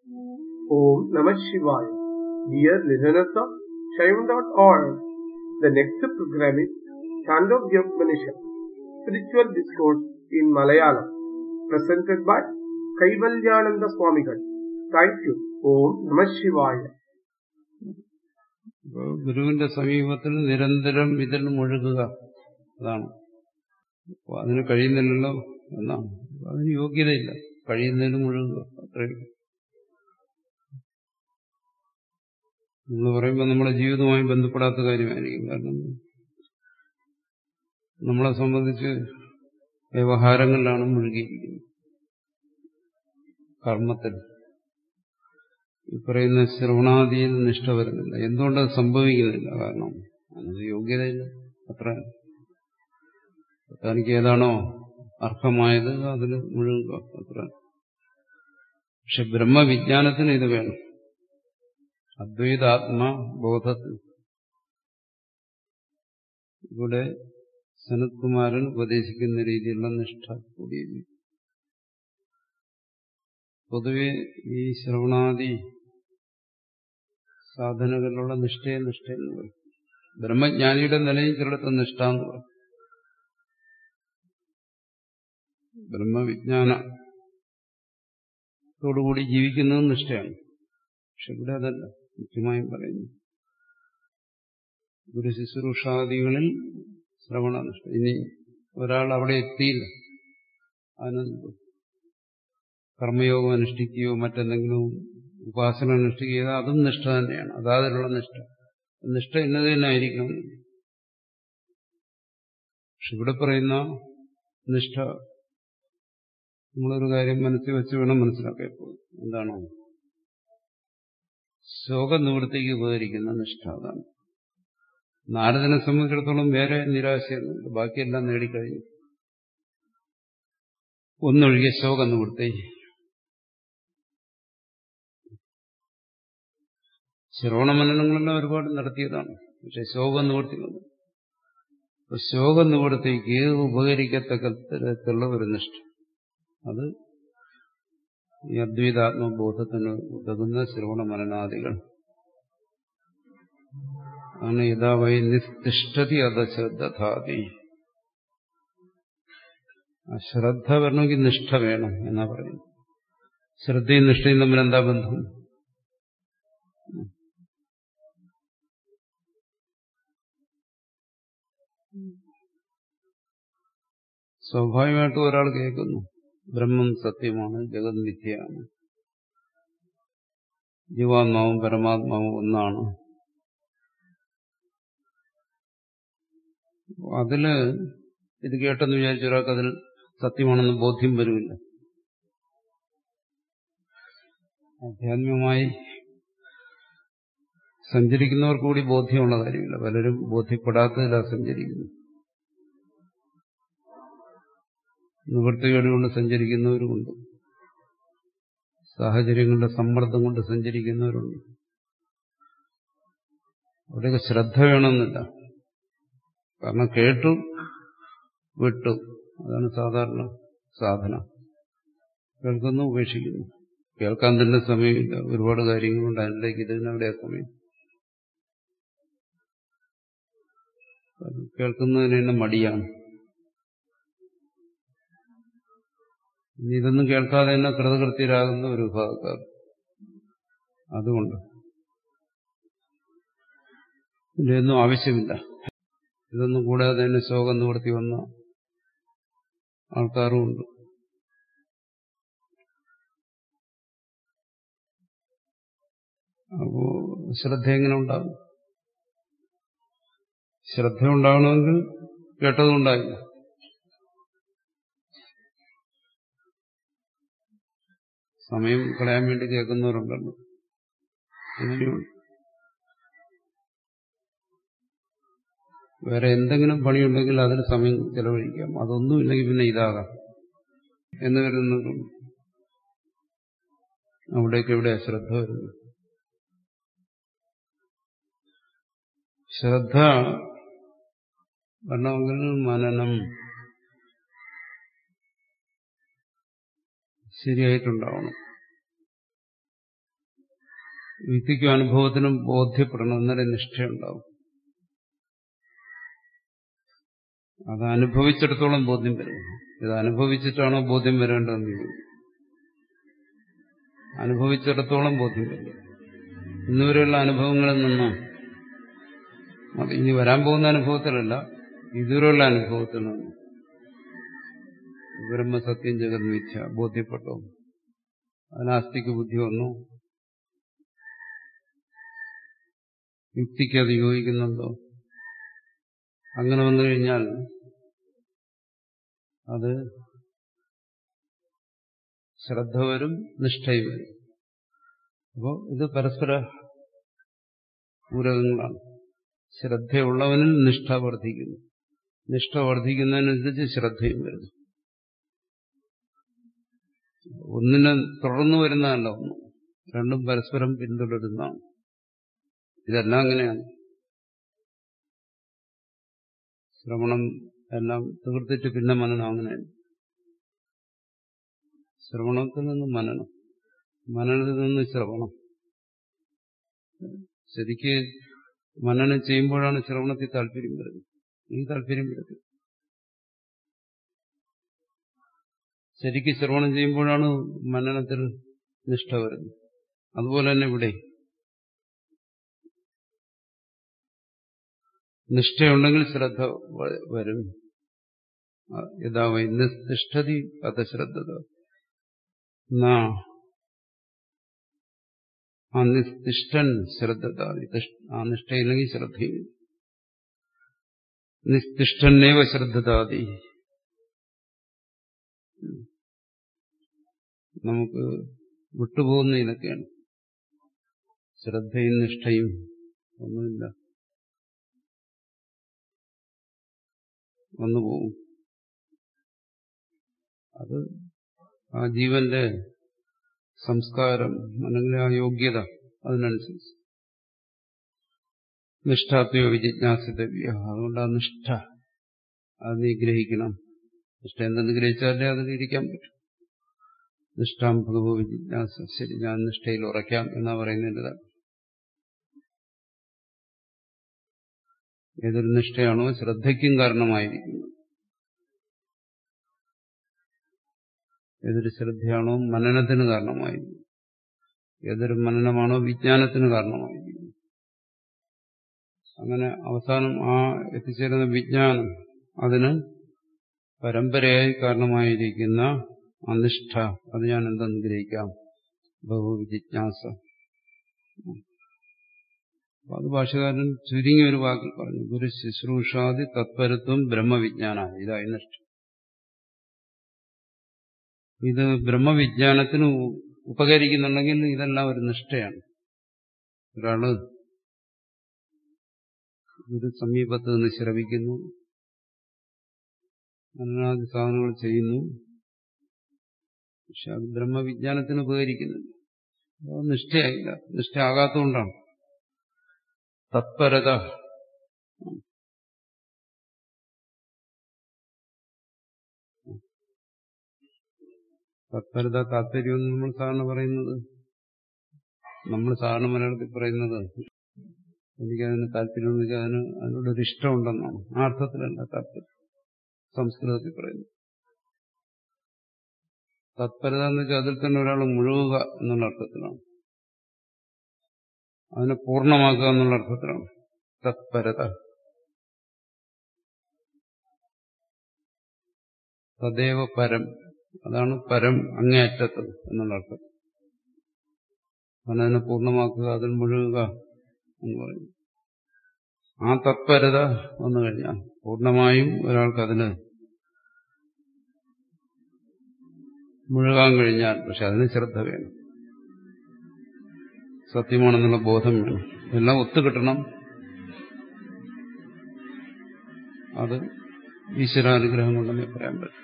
Om Namah Shivaya. Dear listeners of Shaivan.org, the next program is Chandogya Upanishad, Spiritual Discourse in Malayalam, presented by Kaivalyananda Swamigal. Thank you. Om Namah Shivaya. അപ്പോൾ ഗുരുവിന്റെ സമീപത്തിൽ നിരന്തരം ഇതിൽ മുഴുകുക അതാണ് അപ്പോൾ അതിന് കഴിയുന്നില്ലല്ലോ എന്നാണ് അപ്പോൾ അതിന് യോഗ്യതയില്ല കഴിയുന്നതിന് മുഴുകുക അത്രയും എന്ന് പറയുമ്പോൾ നമ്മുടെ ജീവിതവുമായി ബന്ധപ്പെടാത്ത കാര്യമായിരിക്കും കാരണം നമ്മളെ സംബന്ധിച്ച് വ്യവഹാരങ്ങളിലാണ് മുഴുകിയിരിക്കുന്നത് കർമ്മത്തിൽ ഈ പറയുന്ന ശ്രവണാദിയിൽ നിഷ്ഠ വരുന്നില്ല എന്തുകൊണ്ടത് സംഭവിക്കുന്നില്ല കാരണം അതിന് യോഗ്യതയില്ല അത്ര തനിക്ക് ഏതാണോ അർഹമായത് അതിൽ മുഴുകുക അത്ര പക്ഷെ ബ്രഹ്മവിജ്ഞാനത്തിന് ഇത് വേണം അദ്വൈതാത്മബോധത്തിൽ ഇവിടെ സനത്കുമാരൻ ഉപദേശിക്കുന്ന രീതിയിലുള്ള നിഷ്ഠ കൂടിയിരിക്കും പൊതുവെ ഈ ശ്രവണാദി സാധനകളിലുള്ള നിഷ്ഠയെ നിഷ്ഠ എന്ന് പറയും ബ്രഹ്മജ്ഞാനിയുടെ നിലയിൽ ചിലടത്ത് നിഷ്ഠ എന്ന് പറയും ബ്രഹ്മവിജ്ഞാനത്തോടുകൂടി ജീവിക്കുന്നത് നിഷ്ഠയാണ് പക്ഷെ ഇവിടെ അതല്ല മുഖ്യമായും പറയുന്നു ഗുരു ശുശ്രൂഷാദികളിൽ ശ്രവണനിഷ്ഠ ഇനി ഒരാൾ അവിടെ എത്തിയില്ല അതിനൊന്നും കർമ്മയോഗം അനുഷ്ഠിക്കുകയോ മറ്റെന്തെങ്കിലും ഉപാസന അനുഷ്ഠിക്കുകയോ അതും നിഷ്ഠ തന്നെയാണ് അതാതിലുള്ള നിഷ്ഠ നിഷ്ഠ ഇന്നത് തന്നെ ആയിരിക്കണം പക്ഷെ ഇവിടെ പറയുന്ന നിഷ്ഠ നമ്മളൊരു കാര്യം മനസ്സിൽ വെച്ച് വേണം മനസ്സിലാക്കാൻ എപ്പോഴും എന്താണോ ശോകനിവൃത്തിക്ക് ഉപകരിക്കുന്ന നിഷ്ഠ അതാണ് നാരദനെ സംബന്ധിച്ചിടത്തോളം വേറെ നിരാശയൊന്നുമില്ല ബാക്കിയെല്ലാം നേടിക്കഴിഞ്ഞു ഒന്നൊഴികെ ശോകനിവൃത്തി ശ്രവണമനനങ്ങളെല്ലാം ഒരുപാട് നടത്തിയതാണ് പക്ഷെ ശോകനിവൃത്തി വന്നു അപ്പൊ ശോകനിവൃത്തിക്ക് ഉപകരിക്കത്തക്ക തരത്തിലുള്ള ഒരു നിഷ്ഠ അത് ഈ അദ്വൈതാത്മബോധത്തിന് ഉതകുന്ന ശ്രവണമനനാദികൾ ആണ് യഥാ വൈ നിസ്തിഷ്ഠതി അധശ്രദ്ധാതി ആ ശ്രദ്ധ വരണമെങ്കിൽ നിഷ്ഠ വേണം എന്നാ പറയുന്നത് ശ്രദ്ധയും നിഷ്ഠയും തമ്മിൽ എന്താ ബന്ധം സ്വാഭാവികമായിട്ടും ഒരാൾ കേൾക്കുന്നു ബ്രഹ്മം സത്യമാണ് ജഗത് മിഥ്യയാണ് ജീവാത്മാവും പരമാത്മാവും ഒന്നാണ് അതില് ഇത് കേട്ടെന്ന് വിചാരിച്ച ഒരാൾക്ക് അതിൽ സത്യമാണെന്ന് ബോധ്യം വരില്ല ആധ്യാത്മികമായി സഞ്ചരിക്കുന്നവർക്ക് കൂടി ബോധ്യമുള്ള കാര്യമില്ല പലരും ബോധ്യപ്പെടാത്തതിലാണ് സഞ്ചരിക്കുന്നു നിവൃത്തികേട് കൊണ്ട് സഞ്ചരിക്കുന്നവരുമുണ്ട് സാഹചര്യങ്ങളുടെ സമ്മർദ്ദം കൊണ്ട് സഞ്ചരിക്കുന്നവരുണ്ട് അവിടെയൊക്കെ ശ്രദ്ധ വേണമെന്നില്ല കാരണം കേട്ടു വിട്ടു അതാണ് സാധാരണ സാധന കേൾക്കുന്നു ഉപേക്ഷിക്കുന്നു കേൾക്കാൻ തന്നെ സമയമില്ല ഒരുപാട് കാര്യങ്ങളുണ്ട് അതിലേക്ക് ഇതിനവിടെ സമയം കേൾക്കുന്നതിന് തന്നെ മടിയാണ് ഇനി ഇതൊന്നും കേൾക്കാതെ തന്നെ കൃതകൃത്യരാകുന്ന ഒരു വിഭാഗക്കാർ അതുകൊണ്ട് ഇതിലൊന്നും ആവശ്യമില്ല ഇതൊന്നും കൂടാതെ തന്നെ ശോകം നിവർത്തി വന്ന ആൾക്കാരുമുണ്ട് അപ്പോ ശ്രദ്ധ എങ്ങനെ ഉണ്ടാകും ശ്രദ്ധ ഉണ്ടാകണമെങ്കിൽ കേട്ടതുണ്ടായില്ല സമയം കളയാൻ വേണ്ടി കേൾക്കുന്നവരുണ്ടല്ലോ അങ്ങനെയുണ്ട് വേറെ എന്തെങ്കിലും പണിയുണ്ടെങ്കിൽ അതിന് സമയം ചെലവഴിക്കാം അതൊന്നുമില്ലെങ്കിൽ പിന്നെ ഇതാകാം എന്ന് വരുന്നവരുണ്ട് അവിടേക്ക് എവിടെ ശ്രദ്ധ വരുന്നു ശ്രദ്ധ വരണമെങ്കിൽ മനനം ശരിയായിട്ടുണ്ടാവണം യുക്തിക്കും അനുഭവത്തിനും ബോധ്യപ്പെടണം എന്നൊരു നിഷ്ഠയുണ്ടാവും അത് അനുഭവിച്ചിടത്തോളം ബോധ്യം വരും ഇത് അനുഭവിച്ചിട്ടാണോ ബോധ്യം വരേണ്ടതെന്ന് ചോദിക്കും അനുഭവിച്ചിടത്തോളം ബോധ്യം വരും ഇന്നുവരെയുള്ള അനുഭവങ്ങളിൽ നിന്നും അത് ഇനി വരാൻ പോകുന്ന അനുഭവത്തിലല്ല ഇതുവരെയുള്ള അനുഭവത്തിൽ നിന്നും ബ്രഹ്മസത്യം ജഗത് മിഥ്യ ബോധ്യപ്പെട്ടോ അതിനാസ്തിക്ക് ബുദ്ധി വന്നു യുക്തിക്ക് അത് യോജിക്കുന്നുണ്ടോ അങ്ങനെ വന്നു കഴിഞ്ഞാൽ അത് ശ്രദ്ധ വരും നിഷ്ഠയും വരും അപ്പോൾ ഇത് പരസ്പര പൂരകങ്ങളാണ് ശ്രദ്ധയുള്ളവനിൽ നിഷ്ഠ വർദ്ധിക്കുന്നു നിഷ്ഠ വർദ്ധിക്കുന്നതിനനുസരിച്ച് ശ്രദ്ധയും വരുന്നു ഒന്നിനെ തുടർന്നു വരുന്നതല്ല ഒന്ന് രണ്ടും പരസ്പരം പിന്തുടരുന്നതാണ് ഇതെല്ലാം അങ്ങനെയാണ് ശ്രവണം എല്ലാം തീർത്തിട്ട് പിന്നെ മനനം അങ്ങനെയാണ് ശ്രവണത്തിൽ നിന്ന് മനനം മനനത്തിൽ നിന്ന് ശ്രവണം ശരിക്ക് മനനം ചെയ്യുമ്പോഴാണ് ശ്രവണത്തിൽ താല്പര്യം വരുന്നത് ഈ താല്പര്യം വരുന്നത് ശരിക്ക് ശ്രവണം ചെയ്യുമ്പോഴാണ് മനനത്തിൽ നിഷ്ഠ വരുന്നത് അതുപോലെ തന്നെ ഇവിടെ നിഷ്ഠയുണ്ടെങ്കിൽ ശ്രദ്ധ വരും യഥാ വൈ നിഷ്ഠതി അത ശ്രദ്ധത ആ നിസ്തിഷ്ഠൻ ശ്രദ്ധത ആ നിഷ്ഠയില്ലെങ്കിൽ ശ്രദ്ധയും നിസ്തിഷ്ഠന്നേവ ശ്രദ്ധതാതി നമുക്ക് വിട്ടുപോകുന്ന ഇതൊക്കെയാണ് ശ്രദ്ധയും നിഷ്ഠയും ഒന്നുമില്ല വന്നുപോകും അത് ആ ജീവന്റെ സംസ്കാരം അല്ലെങ്കിൽ ആ യോഗ്യത അതിനനുസരിച്ച് നിഷ്ഠാത്വ വിജിജ്ഞാസിതവ്യ അതുകൊണ്ട് ആ നിഷ്ഠ അത് നീ ഗ്രഹിക്കണം നിഷ്ഠ എന്തെന്ന് ഗ്രഹിച്ചാലേ അതിൽ ഇരിക്കാൻ പറ്റും നിഷ്ഠാം ഭഗവോ വിജിജ്ഞാസ ശരി ഞാൻ നിഷ്ഠയിൽ ഉറയ്ക്കാം എന്നാ പറയുന്നതിൻ്റെ ഏതൊരു നിഷ്ഠയാണോ ശ്രദ്ധയ്ക്കും കാരണമായിരിക്കുന്നത് ഏതൊരു ശ്രദ്ധയാണോ മനനത്തിന് കാരണമായിരിക്കും ഏതൊരു മനനമാണോ വിജ്ഞാനത്തിന് കാരണമായിരിക്കും അങ്ങനെ അവസാനം ആ എത്തിച്ചേരുന്ന വിജ്ഞാനം അതിന് പരമ്പരയായി കാരണമായിരിക്കുന്ന അനിഷ്ഠ അത് ഞാൻ എന്തെന്ന് ഗ്രഹിക്കാം ബഹുവിജിജ്ഞാസ അത് ഭാഷകാരൻ ചുരുങ്ങിയ ഒരു വാക്കിൽ പറഞ്ഞു ഗുരു ശുശ്രൂഷാദി തത്പരത്വം ബ്രഹ്മവിജ്ഞാന ഇതായി നിഷ്ഠ ഇത് ബ്രഹ്മവിജ്ഞാനത്തിന് ഉപകരിക്കുന്നുണ്ടെങ്കിൽ ഇതെല്ലാം ഒരു നിഷ്ഠയാണ് ഒരാള് ഒരു സമീപത്ത് നിന്ന് ശ്രവിക്കുന്നു അനാദി സാധനങ്ങൾ ചെയ്യുന്നു പക്ഷെ അത് ബ്രഹ്മവിജ്ഞാനത്തിന് ഉപകരിക്കുന്നില്ല അത് നിഷ്ഠയായില്ല നിഷ്ഠയാകാത്തതുകൊണ്ടാണ് തത്പരത തത്പരത താല്പര്യം എന്ന് നമ്മൾ സാധാരണ പറയുന്നത് നമ്മൾ സാധാരണ മലയാളത്തിൽ പറയുന്നത് എനിക്കതിന് താല്പര്യം വെച്ചാൽ അതിന് അതിനോടൊരു ഇഷ്ടമുണ്ടെന്നാണ് ആ അർത്ഥത്തിലല്ല താല്പര്യം സംസ്കൃതത്തിൽ പറയുന്നു തത്പരത എന്ന് വെച്ചാൽ അതിൽ തന്നെ ഒരാൾ മുഴുകുക എന്നുള്ള അർത്ഥത്തിലാണ് അതിനെ പൂർണ്ണമാക്കുക എന്നുള്ള അർത്ഥത്തിലാണ് തത്പരത തദേവ പരം അതാണ് പരം അങ്ങേയറ്റത്ത് എന്നുള്ള അർത്ഥം അതിനെ പൂർണ്ണമാക്കുക അതിൽ മുഴുകുക എന്ന് പറയുന്നു ആ തത്പരത വന്നു കഴിഞ്ഞാൽ പൂർണ്ണമായും ഒരാൾക്ക് അതിന് മുഴുകാൻ കഴിഞ്ഞാൽ പക്ഷെ അതിന് ശ്രദ്ധ വേണം സത്യമാണെന്നുള്ള ബോധം വേണം എല്ലാം ഒത്തുകിട്ടണം അത് ഈശ്വരാനുഗ്രഹം കൊണ്ടെന്നേ പറയാൻ പറ്റും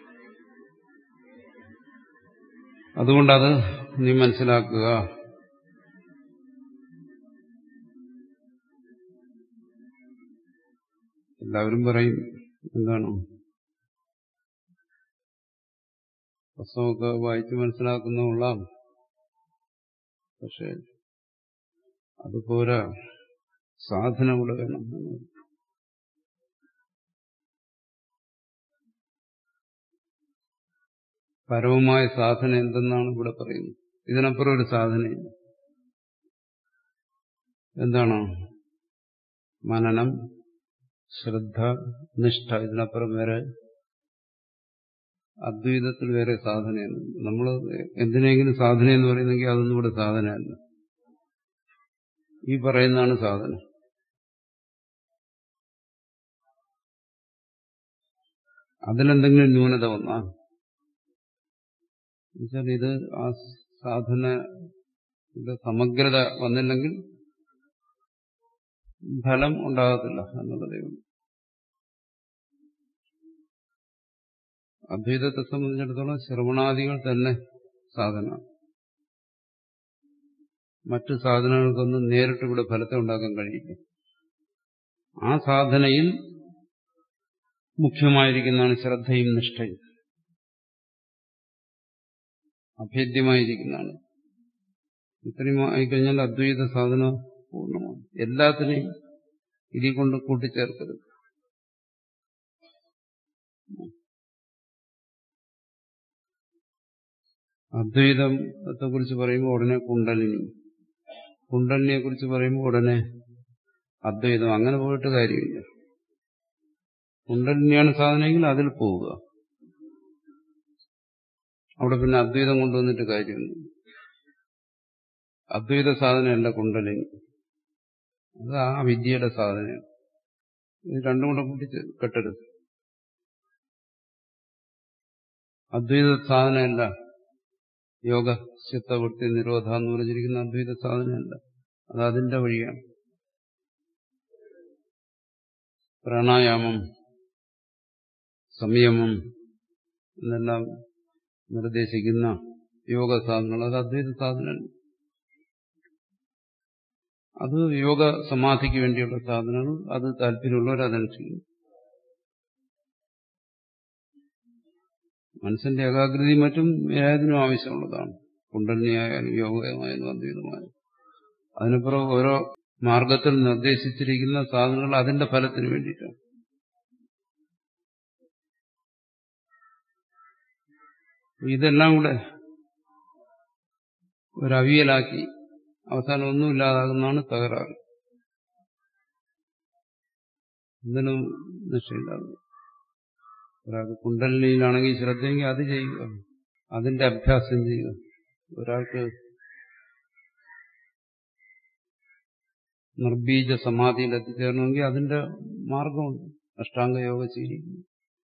അതുകൊണ്ടത് നീ മനസ്സിലാക്കുക എല്ലാവരും പറയും എന്താണ് പുസ്തകമൊക്കെ വായിച്ച് മനസ്സിലാക്കുന്ന കൊള്ളാം പക്ഷെ അതുപോലെ സാധന കൂടെ വേണം പരമമായ സാധന എന്തെന്നാണ് ഇവിടെ പറയുന്നത് ഇതിനപ്പുറം ഒരു സാധനയില്ല എന്താണ് മനനം ശ്രദ്ധ നിഷ്ഠ ഇതിനപ്പുറം വേറെ അദ്വൈതത്തിൽ വേറെ സാധനയാണ് നമ്മൾ എന്തിനെങ്കിലും സാധന എന്ന് പറയുന്നെങ്കിൽ അതൊന്നും ഇവിടെ സാധനമല്ല ഈ പറയുന്നതാണ് സാധന അതിലെന്തെങ്കിലും ന്യൂനത വന്നാ എന്നുവെച്ചാൽ ഇത് ആ സാധന സമഗ്രത വന്നില്ലെങ്കിൽ ഫലം ഉണ്ടാകത്തില്ല എന്നുള്ളതേ ഉള്ളൂ അദ്വൈതത്തെ സംബന്ധിച്ചിടത്തോളം ശ്രവണാദികൾ തന്നെ സാധന മറ്റു സാധനങ്ങൾക്കൊന്നും നേരിട്ട് ഇവിടെ ഫലത്തെ ഉണ്ടാക്കാൻ കഴിയില്ല ആ സാധനയിൽ മുഖ്യമായിരിക്കുന്നതാണ് ശ്രദ്ധയും നിഷ്ഠയും അഭേദ്യമായിരിക്കുന്നതാണ് ഇത്രയും ആയിക്കഴിഞ്ഞാൽ അദ്വൈത സാധന പൂർണ്ണമാണ് എല്ലാത്തിനെയും ഇതിൽ കൊണ്ട് കൂട്ടിച്ചേർക്കരുത് അദ്വൈതത്തെ കുറിച്ച് പറയുമ്പോൾ ഉടനെ കുണ്ടലിനി കുണ്ടലിനിയെ കുറിച്ച് പറയുമ്പോൾ ഉടനെ അദ്വൈതം അങ്ങനെ പോയിട്ട് കാര്യമില്ല കുണ്ടലിനിയാണ് സാധനമെങ്കിൽ അതിൽ പോവുക അവിടെ പിന്നെ അദ്വൈതം കൊണ്ടുവന്നിട്ട് കാര്യമൊന്നും അദ്വൈത സാധനമല്ല കുണ്ടലിനി അത് ആ വിദ്യയുടെ സാധനയാണ് ഇത് രണ്ടും കൂടെ കൂട്ടി കെട്ടരുത് അദ്വൈത സാധനമല്ല യോഗ ചിത്തവൃത്തി നിരോധ എന്ന് പറഞ്ഞിരിക്കുന്ന അദ്വൈത സാധനമല്ല അത് അതിന്റെ വഴിയാണ് പ്രാണായാമം സംയമം എന്നെല്ലാം നിർദ്ദേശിക്കുന്ന യോഗ സാധനങ്ങൾ അത് അദ്വൈത സാധനമല്ല അത് യോഗ സമാധിക്ക് വേണ്ടിയുള്ള സാധനങ്ങൾ അത് താല്പര്യമുള്ളവർ അതനുസരിക്കും മനസ്സിന്റെ ഏകാഗ്രതി മറ്റും ഏതിനും ആവശ്യമുള്ളതാണ് കുണ്ടലിനിയായാലും യോഗമായാലും അദ്വൈതമായാലും അതിനപ്പുറം ഓരോ മാർഗത്തിൽ നിർദ്ദേശിച്ചിരിക്കുന്ന സാധനങ്ങൾ അതിന്റെ ഫലത്തിന് വേണ്ടിയിട്ടാണ് ഇതെല്ലാം കൂടെ ഒരവിയലാക്കി അവസാനം ഒന്നുമില്ലാതാകുന്നതാണ് തകരാറ് എന്തിനും നിശ്ചയില്ലാതെ ഒരാൾക്ക് കുണ്ടലിനിയിലാണെങ്കിൽ ശ്രദ്ധയെങ്കിൽ അത് ചെയ്യുക അതിന്റെ അഭ്യാസം ചെയ്യുക ഒരാൾക്ക് നിർബീജ സമാധിയിൽ എത്തിച്ചേരണമെങ്കിൽ അതിന്റെ മാർഗമുണ്ട് അഷ്ടാംഗ യോഗ ശീലിക്കുന്നു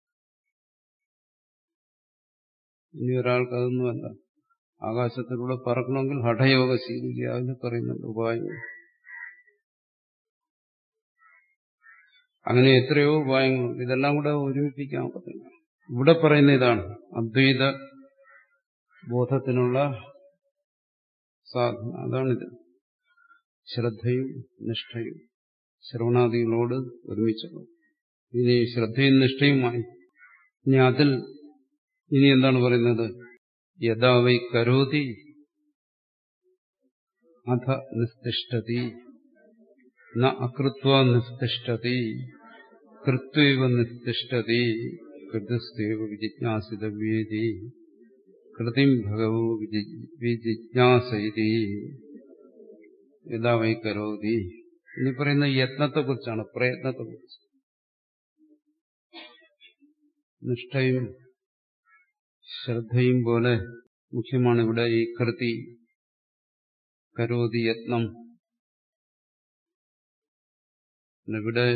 ഇനി ഒരാൾക്ക് അതൊന്നുമല്ല ആകാശത്തിലൂടെ പറക്കണമെങ്കിൽ ഹഠയോഗ ശീലിക്കുക അതിന് പറയുന്നുണ്ട് ഉപായങ്ങൾ അങ്ങനെ എത്രയോ ഉപായങ്ങളുണ്ട് ഇതെല്ലാം കൂടെ ഒരുമിപ്പിക്കാൻ പറ്റില്ല ഇവിടെ പറയുന്ന ഇതാണ് അദ്വൈത ബോധത്തിനുള്ള സാധന അതാണിത് ശ്രദ്ധയും നിഷ്ഠയും ശ്രവണാദികളോട് ഒരുമിച്ചുള്ളത് ഇനി ശ്രദ്ധയും നിഷ്ഠയുമായി ഇനി അതിൽ ഇനി എന്താണ് പറയുന്നത് യഥാ വൈ കരോതി അധ നിസ്തിഷ്ഠതി ന അകൃത്വ നിസ്തിഷ്ഠതി കൃത്വൈവ നിസ്തിഷ്ഠതി കൃതസ്തേവ വിജിജ്ഞാസിതവ്യേതി കൃതിം ഭഗവോ വിജിജ്ഞാസൈതി യഥാ വൈ കരോതി ഇനി പറയുന്ന യത്നത്തെക്കുറിച്ചാണ് പ്രയത്നത്തെക്കുറിച്ച് നിഷ്ഠയും ശ്രദ്ധയും പോലെ മുഖ്യമാണ് ഇവിടെ ഈ കൃതി കരോതി യത്നം ഇവിടെ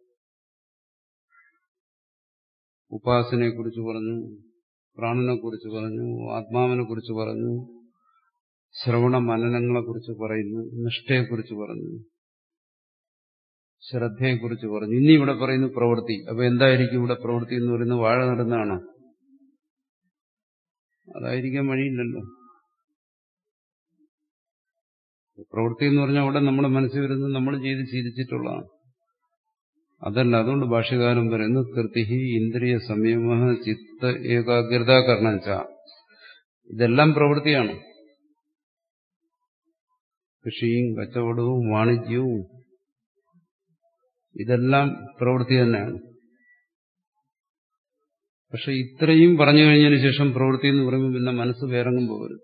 ഉപാസനയെക്കുറിച്ച് പറഞ്ഞു പ്രാണനെക്കുറിച്ച് പറഞ്ഞു ആത്മാവിനെക്കുറിച്ച് പറഞ്ഞു ശ്രവണ മനനങ്ങളെക്കുറിച്ച് പറയുന്നു നിഷ്ഠയെക്കുറിച്ച് പറഞ്ഞു ശ്രദ്ധയെക്കുറിച്ച് പറഞ്ഞു ഇനി ഇവിടെ പറയുന്നു പ്രവൃത്തി അപ്പൊ എന്തായിരിക്കും ഇവിടെ പ്രവൃത്തി എന്ന് പറയുന്നത് വാഴ നടുന്നതാണോ അതായിരിക്കാൻ വഴിയില്ലല്ലോ പ്രവൃത്തി എന്ന് പറഞ്ഞാൽ അവിടെ നമ്മുടെ മനസ്സിൽ വരുന്നത് നമ്മൾ ചെയ്ത് ശീലിച്ചിട്ടുള്ളതാണ് അതല്ല അതുകൊണ്ട് ഭാഷ്യകാലം പറയുന്നു കൃതി ഇന്ദ്രിയ സംയമ ചിത്ത ഏകാഗ്രത കർണച്ച ഇതെല്ലാം പ്രവൃത്തിയാണ് കൃഷിയും കച്ചവടവും വാണിജ്യവും ഇതെല്ലാം പ്രവൃത്തി തന്നെയാണ് പക്ഷെ ഇത്രയും പറഞ്ഞു കഴിഞ്ഞതിന് ശേഷം പ്രവൃത്തി എന്ന് പറയുമ്പോൾ പിന്നെ മനസ്സ് വേറെങ്ങും പോകരുത്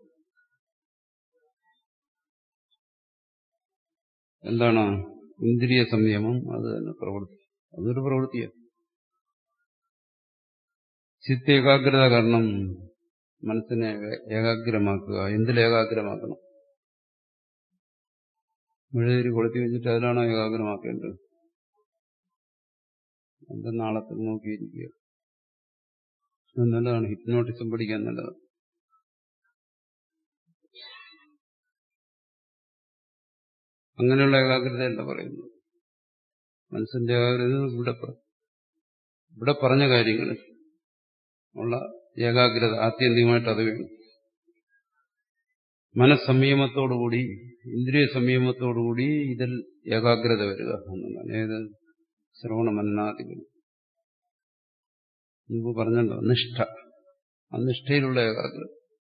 എന്താണ് ഇന്ദ്രിയ സംയമം അത് തന്നെ പ്രവൃത്തി അതൊരു പ്രവൃത്തിയാണ് ചിത്ത ഏകാഗ്രത കാരണം മനസ്സിനെ ഏകാഗ്രമാക്കുക എന്തിൽ ഏകാഗ്രമാക്കണം മെഴുതിരി കൊളുത്തി വെച്ചിട്ട് അതിലാണോ ഏകാഗ്രമാക്കേണ്ടത് എന്റെ നാളത്തിൽ നോക്കിയിരിക്കുക നല്ലതാണ് ഹിപ്നോട്ടിസം പഠിക്കാൻ നല്ലതാണ് അങ്ങനെയുള്ള ഏകാഗ്രതയല്ല പറയുന്നത് മനസ്സിന്റെ ഏകാഗ്രത ഇവിടെ ഇവിടെ പറഞ്ഞ കാര്യങ്ങളിൽ ഉള്ള ഏകാഗ്രത ആത്യന്തികമായിട്ട് അത് വേണം മനസ്സംയമത്തോടുകൂടി ഇന്ദ്രിയ സംയമത്തോടുകൂടി ഇതിൽ ഏകാഗ്രത വരിക എന്നുള്ളതാണ് ഏത് ശ്രവണ മന്നാദികൾ മുമ്പ് പറഞ്ഞല്ലോ നിഷ്ഠ ആ നിഷ്ഠയിലുള്ള ഏകാഗ്രത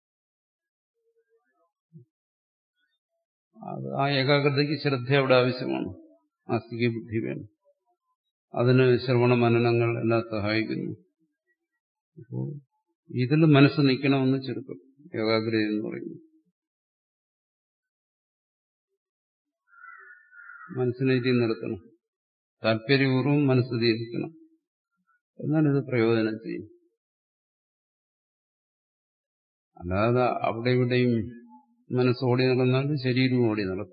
ആ ഏകാഗ്രതയ്ക്ക് ശ്രദ്ധ അവിടെ ആവശ്യമാണ് ആസ്തിക ബുദ്ധി വേണം അതിന് ശ്രവണ മനനങ്ങൾ എല്ലാം സഹായിക്കുന്നു അപ്പോൾ ഇതിൽ മനസ്സ് നിൽക്കണമെന്ന് ചുരുക്കം ഏകാഗ്രത എന്ന് പറയുന്നു മനസ്സിനെ ഇതിൽ നിർത്തണം താല്പര്യപൂർവ്വം മനസ്സ് നിൽക്കണം എന്നാൽ ഇത് പ്രയോജനം ചെയ്യും അല്ലാതെ അവിടെ ഇവിടെയും മനസ്സ് ഓടി നടന്നാൽ ശരീരവും ഓടി നടക്കും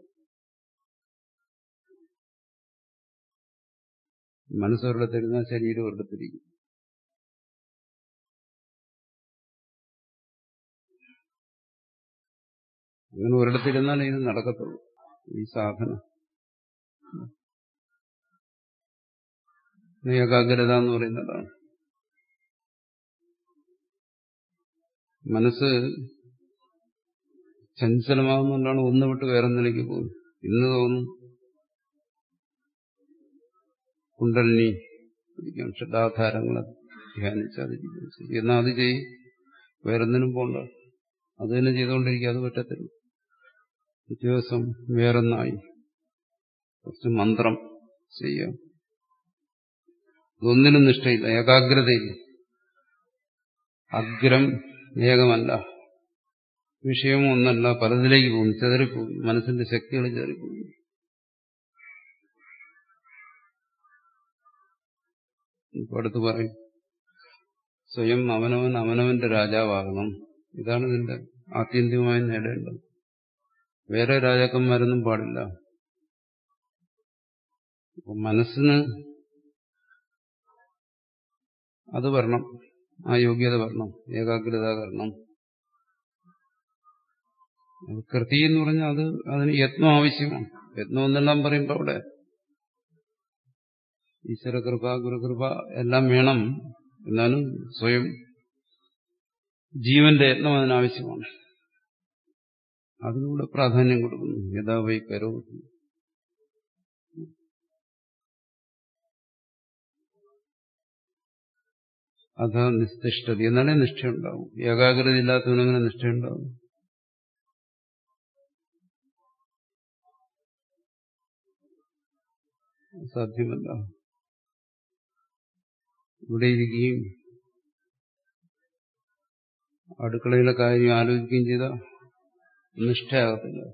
മനസ്സൊരിടത്തിരുന്നാൽ ശരീരം ഒരിടത്തിരിക്കും അങ്ങനെ ഒരിടത്തിരുന്നാൽ ഇത് നടക്കത്തുള്ളൂ ഈ സാധന ഏകാഗ്രത എന്ന് പറയുന്നതാണ് മനസ്സ് ചഞ്ചലമാകുന്നതുകൊണ്ടാണ് ഒന്ന് വിട്ട് വേറെ നിലയ്ക്ക് പോകുന്നത് ഇന്ന് തോന്നും കുണ്ടലിനി പിടിക്കാം ഷഡാധാരങ്ങളെ ധ്യാനിച്ചാതിരിക്കും ശരി എന്നാൽ അത് ചെയ്യും വേറൊന്നിനും പോണ്ട അത് തന്നെ ചെയ്തുകൊണ്ടിരിക്കുക അത് പറ്റത്തില്ല പിറ്റേ ദിവസം വേറൊന്നായി കുറച്ച് മന്ത്രം ചെയ്യാം ഇതൊന്നിനും നിഷ്ഠയില്ല ഏകാഗ്രതയില്ല അഗ്രം ഏകമല്ല വിഷയം ഒന്നല്ല പലതിലേക്ക് പോകുന്നു ചെതറിപ്പോകും മനസ്സിന്റെ ശക്തികൾ ചെതറിപ്പോകും ഇപ്പൊ അടുത്ത് പറയും സ്വയം അവനവൻ അവനവന്റെ രാജാവാകണം ഇതാണ് ഇതിന്റെ ആത്യന്തികമായി നേടേണ്ടത് വേറെ രാജാക്കന്മാരൊന്നും പാടില്ല അപ്പൊ മനസ്സിന് അത് വരണം ആ യോഗ്യത വരണം ഏകാഗ്രത വരണം കൃതി എന്ന് പറഞ്ഞാൽ അത് അതിന് യത്നം ആവശ്യമാണ് യത്നം എന്നെല്ലാം പറയുമ്പോൾ അവിടെ ഈശ്വരകൃപ ഗുരുകൃപ എല്ലാം വേണം എന്നാലും സ്വയം ജീവന്റെ യത്നം അതിനാവശ്യമാണ് അതിനൂടെ പ്രാധാന്യം കൊടുക്കുന്നു യഥാ വൈ കരോ അഥ നിസ്തിഷ്ഠത എന്നാലേ നിഷ്ഠയുണ്ടാവും ഏകാഗ്രത ഇല്ലാത്തവനങ്ങനെ നിഷ്ഠയുണ്ടാവും സാധ്യമല്ല ഇവിടെ ഇരിക്കുകയും അടുക്കളയിലെ കാര്യം ആലോചിക്കുകയും ചെയ്ത നിഷ്ഠയാകത്തില്ല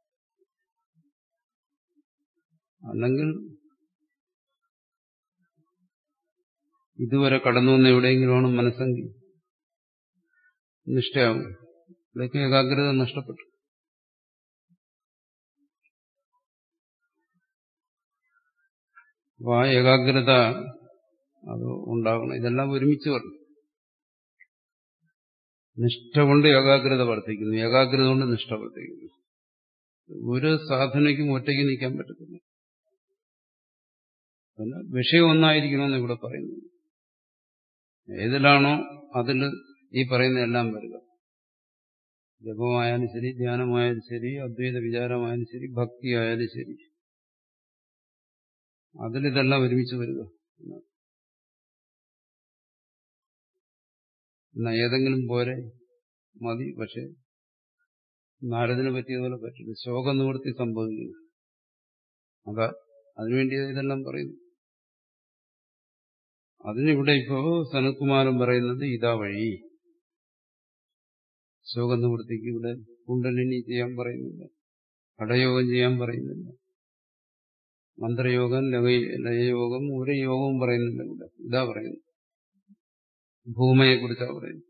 അല്ലെങ്കിൽ ഇതുവരെ കടന്നു വന്ന എവിടെയെങ്കിലുമാണ് മനസ്സെങ്കിൽ നിഷ്ഠയാവും ഇവിടേക്ക് ഏകാഗ്രത നഷ്ടപ്പെട്ടു അപ്പൊ ആ ഏകാഗ്രത അത് ഉണ്ടാകണം ഇതെല്ലാം ഒരുമിച്ച് വരണം നിഷ്ഠ കൊണ്ട് ഏകാഗ്രത വർദ്ധിക്കുന്നു ഏകാഗ്രത കൊണ്ട് നിഷ്ഠ വർദ്ധിക്കുന്നു ഒരു സാധനയ്ക്കും ഒറ്റയ്ക്ക് നിൽക്കാൻ പറ്റത്തില്ല പിന്നെ വിഷയം ഒന്നായിരിക്കണമെന്ന് ഇവിടെ പറയുന്നു ഏതിലാണോ അതിൽ ഈ പറയുന്ന എല്ലാം വരിക ജപമായാലും ശരി ധ്യാനമായാലും ശരി അദ്വൈത വിചാരമായാലും ശരി ഭക്തി ആയാലും ശരി അതിലിതെല്ലാം ഒരുമിച്ച് വരിക എന്നാ ഏതെങ്കിലും പോരെ മതി പക്ഷെ നാരദിന് പറ്റിയതുപോലെ പറ്റില്ല ശോകം നിവൃത്തി സംഭവിക്കുന്നു അതാ അതിനുവേണ്ടി ഇതെല്ലാം പറയുന്നു അതിനിവിടെ ഇപ്പോ സനത്കുമാരൻ പറയുന്നത് ഇതാ വഴി ശോകം നിവൃത്തിക്ക് ഇവിടെ കുണ്ടലിനി ചെയ്യാൻ പറയുന്നില്ല കടയോഗം ചെയ്യാൻ പറയുന്നില്ല മന്ത്രയോഗം ലയയോഗം ഒരു യോഗവും പറയുന്നില്ല ഇവിടെ ഇതാ പറയുന്നു ഭൂമയെ കുറിച്ചാണ് പറയുന്നത്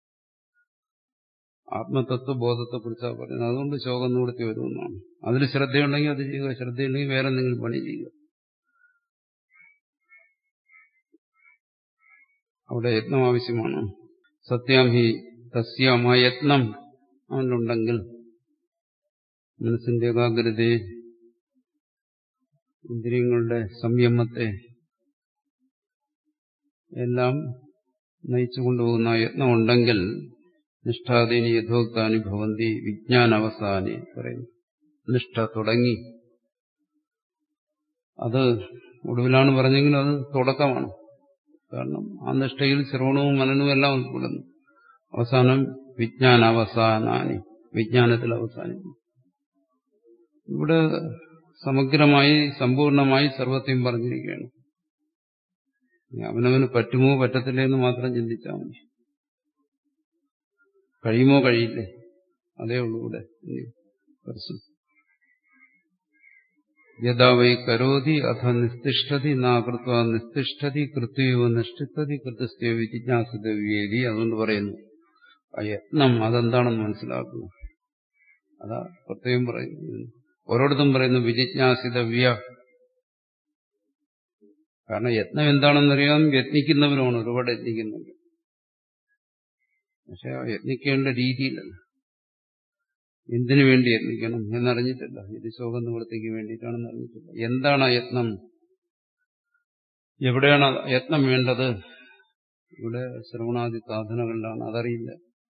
ആത്മതത്വ ബോധത്തെ കുറിച്ചാണ് പറയുന്നത് അതുകൊണ്ട് ശോകം നിവൃത്തി വരുമെന്നാണ് അതിൽ ശ്രദ്ധയുണ്ടെങ്കിൽ അത് ചെയ്യുക ശ്രദ്ധയുണ്ടെങ്കിൽ വേറെ എന്തെങ്കിലും പണി ചെയ്യുക അവിടെ യത്നം ആവശ്യമാണ് സത്യാം ഹി തസ്യാം ആ യത്നം അവനുണ്ടെങ്കിൽ മനസ്സിന്റെ ഏകാഗ്രതയെ ഇന്ദ്രിയങ്ങളുടെ സംയമത്തെ എല്ലാം നയിച്ചു കൊണ്ടുപോകുന്ന യത്നം ഉണ്ടെങ്കിൽ നിഷ്ഠാദീനി യഥോക്താനി ഭവന്തി വിജ്ഞാനാവസാനി പറയുന്നു നിഷ്ഠ തുടങ്ങി അത് ഒടുവിലാണ് പറഞ്ഞെങ്കിൽ അത് തുടക്കമാണ് കാരണം ആ നിഷ്ഠയിൽ ശ്രവണവും മനനവും എല്ലാം ഉൾപ്പെടുന്നു അവസാനം വിജ്ഞാനാവസാനാനി വിജ്ഞാനത്തിൽ അവസാനിക്കും ഇവിടെ സമഗ്രമായി സമ്പൂർണമായി സർവത്തെയും പറഞ്ഞിരിക്കുകയാണ് അവനവന് പറ്റുമോ പറ്റത്തില്ലേ എന്ന് മാത്രം ചിന്തിച്ചാൽ മതി കഴിയുമോ കഴിയില്ലേ അതേ ഉള്ളൂ ഇവിടെ പ്രശ്നം യഥാ വൈ കരോതി അഥ നിസ്തിഷ്ഠതി നാകൃത്വ നിസ്തിഷ്ഠതി കൃത്യയോ നിഷ്ഠിത്തതി കൃത്യസ്ഥയോ ജിജ്ഞാസിതവേദി അതുകൊണ്ട് പറയുന്നു ആ യത്നം അതെന്താണെന്ന് മനസ്സിലാക്കുക അതാ പ്രത്യേകം പറയുന്നു ഓരോരുത്തും പറയുന്നു വിജിജ്ഞാസിതവ്യ കാരണം യത്നം എന്താണെന്നറിയാം യത്നിക്കുന്നവരുമാണ് ഒരുപാട് യത്നിക്കുന്നുണ്ട് പക്ഷെ ആ യത്നിക്കേണ്ട രീതിയിലല്ല എന്തിനു വേണ്ടി യത്നിക്കണം എന്നറിഞ്ഞിട്ടില്ല ഇത് ശോകം നിവൃത്തിക്ക് വേണ്ടിയിട്ടാണെന്ന് അറിഞ്ഞിട്ടില്ല എന്താണ് ആ യത്നം എവിടെയാണ് യത്നം വേണ്ടത് ഇവിടെ ശ്രവണാദി സാധനങ്ങളിലാണ് അതറിയില്ല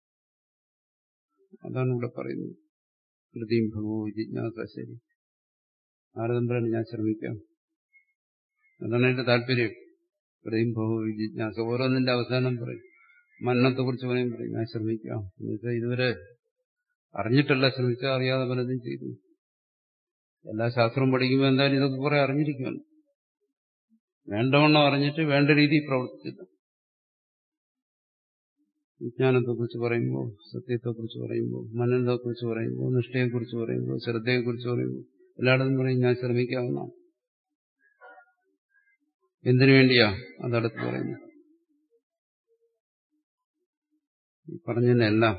അതാണ് ഇവിടെ പറയുന്നത് കൃതിയും ഭഗവോ ജിജ്ഞാസ ശരി നാരദമ്പരാണ് ഞാൻ ശ്രമിക്കാം അതാണ് എന്റെ താല്പര്യം കൃതിയും ഭഗവോ ജിജ്ഞാസ ഓരോന്നിന്റെ അവസാനം പറയും മരണത്തെ കുറിച്ച് പറയും പറയും ഞാൻ ശ്രമിക്കാം എന്നുവെച്ചാൽ ഇതുവരെ അറിഞ്ഞിട്ടല്ല ശ്രമിച്ചാൽ അറിയാതെ പലതും ചെയ്തു എല്ലാ ശാസ്ത്രവും പഠിക്കുമ്പോൾ എന്തായാലും ഇതൊക്കെ കുറെ അറിഞ്ഞിരിക്കുമല്ലോ വേണ്ടവണ്ണം അറിഞ്ഞിട്ട് വേണ്ട രീതിയിൽ പ്രവർത്തിച്ചില്ല വിജ്ഞാനത്തെക്കുറിച്ച് പറയുമ്പോൾ സത്യത്തെക്കുറിച്ച് പറയുമ്പോൾ മനനത്തെക്കുറിച്ച് പറയുമ്പോൾ നിഷ്ഠയെക്കുറിച്ച് പറയുമ്പോൾ ശ്രദ്ധയെക്കുറിച്ച് പറയുമ്പോൾ എല്ലായിടത്തും പറയും ഞാൻ ശ്രമിക്കാവുന്ന എന്തിനു വേണ്ടിയാ അതടുത്ത് പറയുന്നു പറഞ്ഞതിനെല്ലാം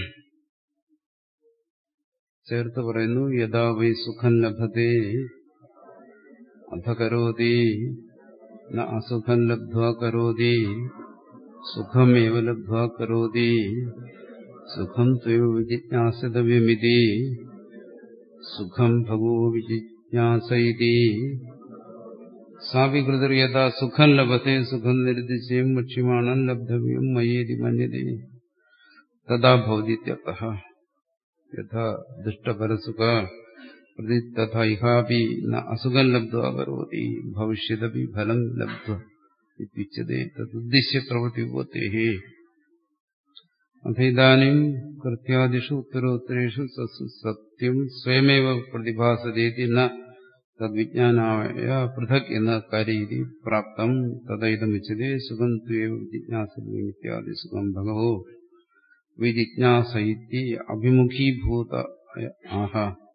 ചേർത്ത് പറയുന്നു യഥാ വൈ സുഖം ലഭത്തെ അധ കരോതി ന അസുഖം ലബ്ധ്വ കരോതി സുഖമേവ ലബ്ധ്വ കരോതി സുഖം ത്വയോ വിജിജ്ഞാസിതവ്യമിതി സുഖം ഭഗവോ വിജിജ്ഞാസൈതി സാവികൃതർ യഥാ സുഖം ലഭത്തെ സുഖം നിർദ്ദിശ്യം വക്ഷ്യമാണ് ലബ്ധവ്യം മയേതി മന്യതേ തഥാ ഭവതിത്യർത്ഥ യഥാ ദുഷ്ടപരസുഖ പ്രതി തഥാ ഇഹാപി ന അസുഖം ലബ്ധ്വ കരോതി ഭവിഷ്യതപി ഫലം ലബ്ധ്വ ഇത്യുച്യത്തെ തദ്ദേശിയ പ്രവൃത്തി ഉപത്തേഹേ അഥൈതാനും കൃത്യാദിഷു ഉത്തരോത്തരേഷു സത്യം സ്വയമേവ പ്രതിഭാസതേതി ന തദ്വിജ്ഞാനായ പൃഥക് എന്ന കാര്യീതി പ്രാപ്തം തദൈതമുച്ചതേ സുഖം ത്വേവ ജിജ്ഞാസമിത്യാദി സുഖം ഭഗവോ വിജിജ്ഞാസൈത്യ അഭിമുഖീഭൂത ആഹ